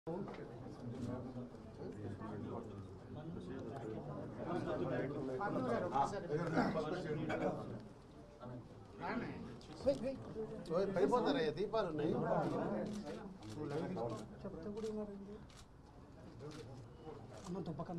పడిపోతారయ్యా దీపాలు ఉన్నాయి చెప్తే కూడా ఏమారింది అన్నంత పక్కన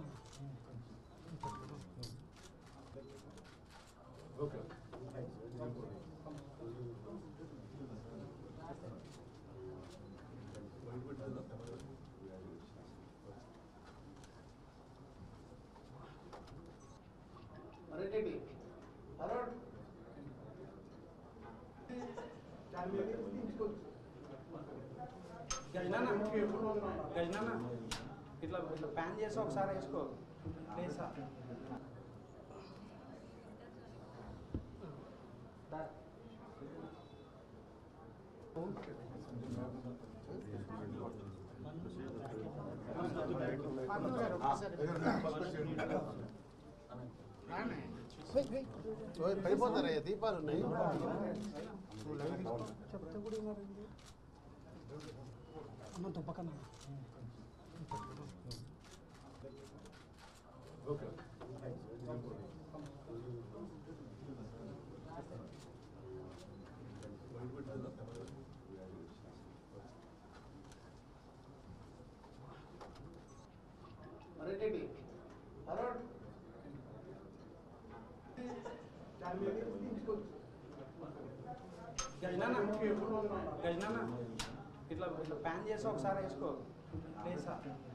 రెడ్డి అరౌండ్ గజనానా గజనానా ఇట్లా ఇట్లా ప్యాన్ చేసి ఒకసారి వేసుకో ప్లేసా పడిపోతారయ్యా దీపాలు ఉన్నాయి చెప్తే కూడా ఏమారింది అన్నంత పక్కన రెడ్డి అరౌండ్ గజనానా గజనానా ఇట్లా ఇట్లా ప్యాన్ చేసి ఒకసారి వేసుకో ప్లేసా